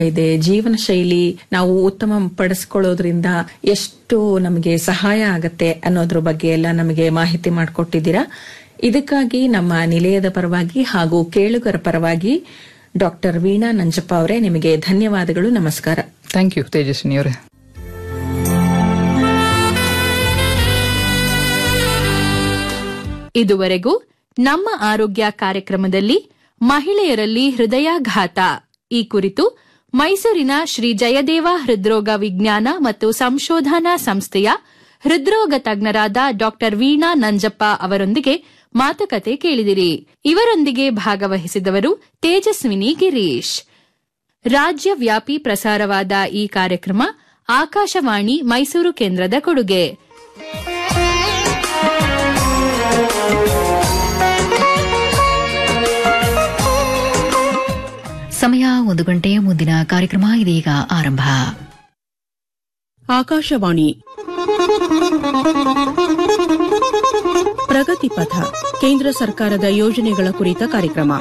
ಇದೆ ಜೀವನ ಶೈಲಿ ನಾವು ಉತ್ತಮ ಪಡಿಸ್ಕೊಳ್ಳೋದ್ರಿಂದ ಎಷ್ಟು ನಮಗೆ ಸಹಾಯ ಆಗತ್ತೆ ಅನ್ನೋದ್ರ ಬಗ್ಗೆ ಎಲ್ಲ ನಮಗೆ ಮಾಹಿತಿ ಮಾಡಿಕೊಟ್ಟಿದ್ದೀರಾ ಇದಕ್ಕಾಗಿ ನಮ್ಮ ನಿಲಯದ ಪರವಾಗಿ ಹಾಗೂ ಕೇಳುಗರ ಪರವಾಗಿ ಡಾಕ್ಟರ್ ವೀಣಾ ನಂಜಪ್ಪ ಅವರೇ ನಿಮಗೆ ಧನ್ಯವಾದಗಳು ನಮಸ್ಕಾರ ಥ್ಯಾಂಕ್ ಯು ತೇಜಸ್ವಿನಿ ಅವರೇ ಇದುವರೆಗೂ ನಮ್ಮ ಆರೋಗ್ಯ ಕಾರ್ಯಕ್ರಮದಲ್ಲಿ ಮಹಿಳೆಯರಲ್ಲಿ ಹೃದಯಾಘಾತ ಈ ಕುರಿತು ಮೈಸೂರಿನ ಶ್ರೀ ಜಯದೇವ ಹೃದ್ರೋಗ ವಿಜ್ಞಾನ ಮತ್ತು ಸಂಶೋಧನಾ ಸಂಸ್ಥೆಯ ಹೃದ್ರೋಗ ತಜ್ಞರಾದ ಡಾಕ್ಟರ್ ವೀಣಾ ನಂಜಪ್ಪ ಅವರೊಂದಿಗೆ ಮಾತುಕತೆ ಕೇಳಿದಿರಿ ಇವರೊಂದಿಗೆ ಭಾಗವಹಿಸಿದವರು ತೇಜಸ್ವಿನಿ ಗಿರೀಶ್ ರಾಜ್ಯವ್ಯಾಪಿ ಪ್ರಸಾರವಾದ ಈ ಕಾರ್ಯಕ್ರಮ ಆಕಾಶವಾಣಿ ಮೈಸೂರು ಕೇಂದ್ರದ ಕೊಡುಗೆ ಸಮಯ ಒಂದು ಗಂಟೆಯ ಮುಂದಿನ ಕಾರ್ಯಕ್ರಮ ಇದೀಗ ಆರಂಭ ಆಕಾಶವಾಣಿ ಪ್ರಗತಿ ಪಥ ಕೇಂದ್ರ ಸರ್ಕಾರದ ಯೋಜನೆಗಳ ಕುರಿತ ಕಾರ್ಯಕ್ರಮ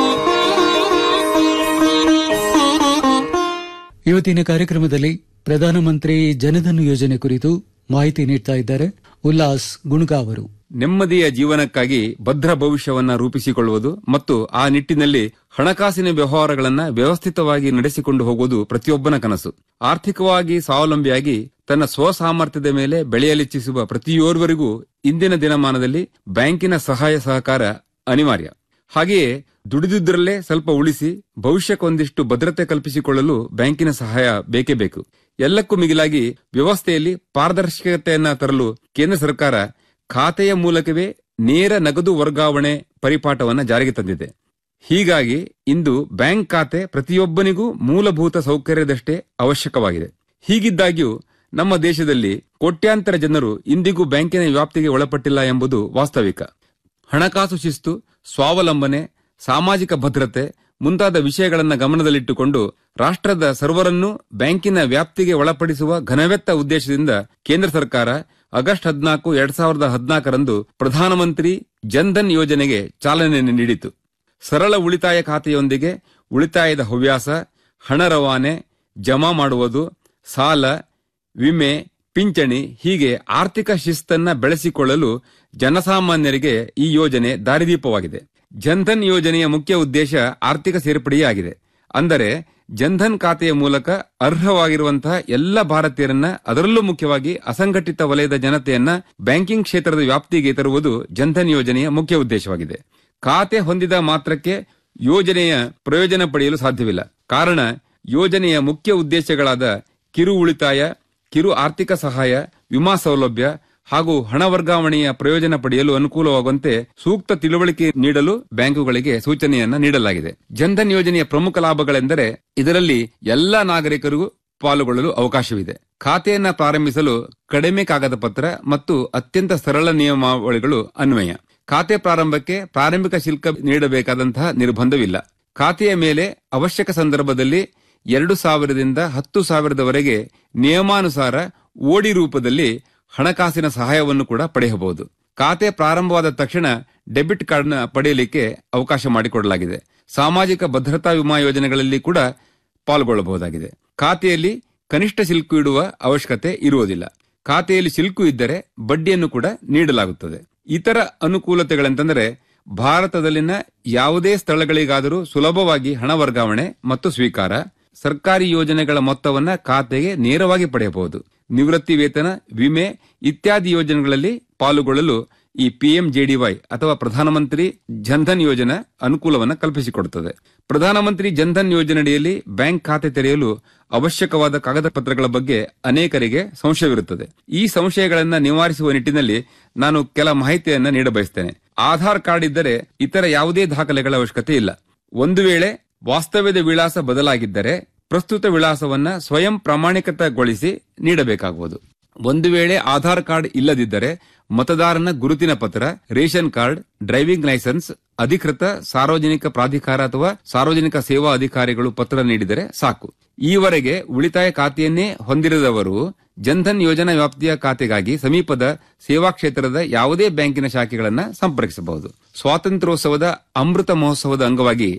ಇವತ್ತಿನ ಕಾರ್ಯಕ್ರಮದಲ್ಲಿ ಪ್ರಧಾನಮಂತ್ರಿ ಜನಧನ್ ಯೋಜನೆ ಕುರಿತು ಮಾಹಿತಿ ನೀಡ್ತಾ ಇದ್ದಾರೆ ಉಲ್ಲಾಸ್ ಗುಣಗಾ ಅವರು ನೆಮ್ಮದಿಯ ಜೀವನಕ್ಕಾಗಿ ಭದ್ರ ಭವಿಷ್ಯವನ್ನ ರೂಪಿಸಿಕೊಳ್ಳುವುದು ಮತ್ತು ಆ ನಿಟ್ಟಿನಲ್ಲಿ ಹಣಕಾಸಿನ ವ್ಯವಹಾರಗಳನ್ನ ವ್ಯವಸ್ಥಿತವಾಗಿ ನಡೆಸಿಕೊಂಡು ಹೋಗುವುದು ಪ್ರತಿಯೊಬ್ಬನ ಕನಸು ಆರ್ಥಿಕವಾಗಿ ಸ್ವಾವಲಂಬಿಯಾಗಿ ತನ್ನ ಸ್ವಸಾಮರ್ಥ್ಯದ ಮೇಲೆ ಬೆಳೆಯಲಿಚ್ಛಿಸುವ ಪ್ರತಿಯೋರ್ವರಿಗೂ ಇಂದಿನ ದಿನಮಾನದಲ್ಲಿ ಬ್ಯಾಂಕಿನ ಸಹಾಯ ಸಹಕಾರ ಅನಿವಾರ್ಯ ಹಾಗೆಯೇ ದುಡಿದುದರಲ್ಲೇ ಸ್ವಲ್ಪ ಉಳಿಸಿ ಭವಿಷ್ಯಕ್ಕೊಂದಿಷ್ಟು ಭದ್ರತೆ ಕಲ್ಪಿಸಿಕೊಳ್ಳಲು ಬ್ಯಾಂಕಿನ ಸಹಾಯ ಬೇಕೇ ಬೇಕು ಎಲ್ಲಕ್ಕೂ ಮಿಗಿಲಾಗಿ ವ್ಯವಸ್ಥೆಯಲ್ಲಿ ಪಾರದರ್ಶಕತೆಯನ್ನ ತರಲು ಕೇಂದ್ರ ಸರ್ಕಾರ ಖಾತೆಯ ಮೂಲಕವೇ ನೇರ ನಗದು ವರ್ಗಾವಣೆ ಪರಿಪಾಠವನ್ನ ಜಾರಿಗೆ ತಂದಿದೆ ಹೀಗಾಗಿ ಇಂದು ಬ್ಯಾಂಕ್ ಖಾತೆ ಪ್ರತಿಯೊಬ್ಬನಿಗೂ ಮೂಲಭೂತ ಸೌಕರ್ಯದಷ್ಟೇ ಅವಶ್ಯಕವಾಗಿದೆ ಹೀಗಿದ್ದಾಗ್ಯೂ ನಮ್ಮ ದೇಶದಲ್ಲಿ ಕೋಟ್ಯಾಂತರ ಜನರು ಇಂದಿಗೂ ಬ್ಯಾಂಕಿನ ವ್ಯಾಪ್ತಿಗೆ ಒಳಪಟ್ಟಿಲ್ಲ ಎಂಬುದು ವಾಸ್ತವಿಕ ಹಣಕಾಸು ಶಿಸ್ತು ಸ್ವಾವಲಂಬನೆ ಸಾಮಾಜಿಕ ಭದ್ರತೆ ಮುಂತಾದ ವಿಷಯಗಳನ್ನು ಗಮನದಲ್ಲಿಟ್ಟುಕೊಂಡು ರಾಷ್ಟ್ರದ ಸರ್ವರನ್ನು ಬ್ಯಾಂಕಿನ ವ್ಯಾಪ್ತಿಗೆ ಒಳಪಡಿಸುವ ಘನವೆತ್ತ ಉದ್ದೇಶದಿಂದ ಕೇಂದ್ರ ಸರ್ಕಾರ ಆಗಸ್ಟ್ ಹದಿನಾಲ್ಕು ಎರಡ್ ಸಾವಿರದ ಹದಿನಾಲ್ಕರಂದು ಪ್ರಧಾನಮಂತ್ರಿ ಜನ್ಧನ್ ಯೋಜನೆಗೆ ಚಾಲನೆ ನೀಡಿತು ಸರಳ ಉಳಿತಾಯ ಖಾತೆಯೊಂದಿಗೆ ಉಳಿತಾಯದ ಹವ್ಯಾಸ ಹಣ ರವಾನೆ ಜಮಾ ಮಾಡುವುದು ಸಾಲ ವಿಮೆ ಪಿಂಚಣಿ ಹೀಗೆ ಆರ್ಥಿಕ ಶಿಸ್ತನ್ನ ಬೆಳೆಸಿಕೊಳ್ಳಲು ಜನಸಾಮಾನ್ಯರಿಗೆ ಈ ಯೋಜನೆ ದಾರಿದೀಪವಾಗಿದೆ ಜನ್ಧನ್ ಯೋಜನೆಯ ಮುಖ್ಯ ಉದ್ದೇಶ ಆರ್ಥಿಕ ಸೇರ್ಪಡೆಯೇ ಆಗಿದೆ ಅಂದರೆ ಜನ್ಧನ್ ಖಾತೆಯ ಮೂಲಕ ಅರ್ಹವಾಗಿರುವಂತಹ ಎಲ್ಲ ಭಾರತೀಯರನ್ನ ಅದರಲ್ಲೂ ಮುಖ್ಯವಾಗಿ ಅಸಂಘಟಿತ ವಲಯದ ಜನತೆಯನ್ನ ಬ್ಯಾಂಕಿಂಗ್ ಕ್ಷೇತ್ರದ ವ್ಯಾಪ್ತಿಗೆ ತರುವುದು ಜನ್ಧನ್ ಯೋಜನೆಯ ಮುಖ್ಯ ಉದ್ದೇಶವಾಗಿದೆ ಖಾತೆ ಹೊಂದಿದ ಮಾತ್ರಕ್ಕೆ ಯೋಜನೆಯ ಪ್ರಯೋಜನ ಪಡೆಯಲು ಸಾಧ್ಯವಿಲ್ಲ ಕಾರಣ ಯೋಜನೆಯ ಮುಖ್ಯ ಉದ್ದೇಶಗಳಾದ ಕಿರು ಉಳಿತಾಯ ಕಿರು ಆರ್ಥಿಕ ಸಹಾಯ ವಿಮಾ ಸೌಲಭ್ಯ ಹಾಗೂ ಹಣ ವರ್ಗಾವಣೆಯ ಪ್ರಯೋಜನ ಪಡೆಯಲು ಅನುಕೂಲವಾಗುವಂತೆ ಸೂಕ್ತ ತಿಳುವಳಿಕೆ ನೀಡಲು ಬ್ಯಾಂಕುಗಳಿಗೆ ಸೂಚನೆಯನ್ನ ನೀಡಲಾಗಿದೆ ಜನ್ಧನ್ ಯೋಜನೆಯ ಪ್ರಮುಖ ಲಾಭಗಳೆಂದರೆ ಇದರಲ್ಲಿ ಎಲ್ಲಾ ನಾಗರಿಕರಿಗೂ ಪಾಲ್ಗೊಳ್ಳಲು ಅವಕಾಶವಿದೆ ಖಾತೆಯನ್ನ ಪ್ರಾರಂಭಿಸಲು ಕಡಿಮೆ ಕಾಗದ ಪತ್ರ ಮತ್ತು ಅತ್ಯಂತ ಸರಳ ನಿಯಮಾವಳಿಗಳು ಅನ್ವಯ ಖಾತೆ ಪ್ರಾರಂಭಕ್ಕೆ ಪ್ರಾರಂಭಿಕ ಶುಲ್ಕ ನೀಡಬೇಕಾದಂತಹ ನಿರ್ಬಂಧವಿಲ್ಲ ಖಾತೆಯ ಮೇಲೆ ಅವಶ್ಯಕ ಸಂದರ್ಭದಲ್ಲಿ ಎರಡು ಸಾವಿರದಿಂದ ಹತ್ತು ಸಾವಿರದವರೆಗೆ ನಿಯಮಾನುಸಾರ ಓಡಿ ರೂಪದಲ್ಲಿ ಹಣಕಾಸಿನ ಸಹಾಯವನ್ನು ಕೂಡ ಪಡೆಯಬಹುದು ಖಾತೆ ಪ್ರಾರಂಭವಾದ ತಕ್ಷಣ ಡೆಬಿಟ್ ಕಾರ್ಡ್ನ ಪಡೆಯಲಿಕ್ಕೆ ಅವಕಾಶ ಮಾಡಿಕೊಡಲಾಗಿದೆ ಸಾಮಾಜಿಕ ಭದ್ರತಾ ವಿಮಾ ಯೋಜನೆಗಳಲ್ಲಿ ಕೂಡ ಪಾಲ್ಗೊಳ್ಳಬಹುದಾಗಿದೆ ಖಾತೆಯಲ್ಲಿ ಕನಿಷ್ಠ ಶಿಲ್ಕು ಇಡುವ ಅವಶ್ಯಕತೆ ಇರುವುದಿಲ್ಲ ಖಾತೆಯಲ್ಲಿ ಶಿಲ್ಕು ಇದ್ದರೆ ಬಡ್ಡಿಯನ್ನು ಕೂಡ ನೀಡಲಾಗುತ್ತದೆ ಇತರ ಅನುಕೂಲತೆಗಳೆಂತಂದರೆ ಭಾರತದಲ್ಲಿನ ಯಾವುದೇ ಸ್ಥಳಗಳಿಗಾದರೂ ಸುಲಭವಾಗಿ ಹಣ ವರ್ಗಾವಣೆ ಮತ್ತು ಸ್ವೀಕಾರ ಸರ್ಕಾರಿ ಯೋಜನೆಗಳ ಮೊತ್ತವನ್ನ ಖಾತೆಗೆ ನೇರವಾಗಿ ಪಡೆಯಬಹುದು ನಿವೃತ್ತಿ ವೇತನ ವಿಮೆ ಇತ್ಯಾದಿ ಯೋಜನೆಗಳಲ್ಲಿ ಪಾಲುಗೊಳ್ಳಲು ಈ ಪಿಎಂಜೆಡಿವೈ ಅಥವಾ ಪ್ರಧಾನಮಂತ್ರಿ ಜನ್ಧನ್ ಯೋಜನಾ ಅನುಕೂಲವನ್ನು ಕಲ್ಪಿಸಿಕೊಡುತ್ತದೆ ಪ್ರಧಾನಮಂತ್ರಿ ಜನ್ಧನ್ ಯೋಜನೆಯಡಿಯಲ್ಲಿ ಬ್ಯಾಂಕ್ ಖಾತೆ ತೆರೆಯಲು ಅವಶ್ಯಕವಾದ ಕಾಗದ ಪತ್ರಗಳ ಬಗ್ಗೆ ಅನೇಕರಿಗೆ ಸಂಶಯವಿರುತ್ತದೆ ಈ ಸಂಶಯಗಳನ್ನು ನಿವಾರಿಸುವ ನಿಟ್ಟಿನಲ್ಲಿ ನಾನು ಕೆಲ ಮಾಹಿತಿಯನ್ನ ನೀಡಬಯಸ್ತೇನೆ ಆಧಾರ್ ಕಾರ್ಡ್ ಇದ್ದರೆ ಇತರ ಯಾವುದೇ ದಾಖಲೆಗಳ ಅವಶ್ಯಕತೆ ಇಲ್ಲ ಒಂದು ವೇಳೆ ವಾಸ್ತವ್ಯದ ವಿಳಾಸ ಬದಲಾಗಿದ್ದರೆ ಪ್ರಸ್ತುತ ವಿಳಾಸವನ್ನ ಸ್ವಯಂ ಪ್ರಾಮಾಣಿಕತಗೊಳಿಸಿ ನೀಡಬೇಕಾಗುವುದು ಒಂದು ವೇಳೆ ಆಧಾರ್ ಕಾರ್ಡ್ ಇಲ್ಲದಿದ್ದರೆ ಮತದಾರನ ಗುರುತಿನ ಪತ್ರ ರೇಷನ್ ಕಾರ್ಡ್ ಡ್ರೈವಿಂಗ್ ಲೈಸೆನ್ಸ್ ಅಧಿಕೃತ ಸಾರ್ವಜನಿಕ ಪ್ರಾಧಿಕಾರ ಅಥವಾ ಸಾರ್ವಜನಿಕ ಸೇವಾ ಅಧಿಕಾರಿಗಳು ಪತ್ರ ನೀಡಿದರೆ ಸಾಕು ಈವರೆಗೆ ಉಳಿತಾಯ ಖಾತೆಯನ್ನೇ ಹೊಂದಿರದವರು ಜನ್ಧನ್ ಯೋಜನಾ ವ್ಯಾಪ್ತಿಯ ಖಾತೆಗಾಗಿ ಸಮೀಪದ ಸೇವಾ ಕ್ಷೇತ್ರದ ಯಾವುದೇ ಬ್ಯಾಂಕಿನ ಶಾಖೆಗಳನ್ನು ಸಂಪರ್ಕಿಸಬಹುದು ಸ್ವಾತಂತ್ರ್ಯೋತ್ಸವದ ಅಮೃತ ಮಹೋತ್ಸವದ ಅಂಗವಾಗಿ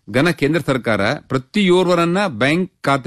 ಘನ ಕೇಂದ್ರ ಸರ್ಕಾರ ಪ್ರತಿಯೋರ್ವರನ್ನ ಬ್ಯಾಂಕ್ ಖಾತೆ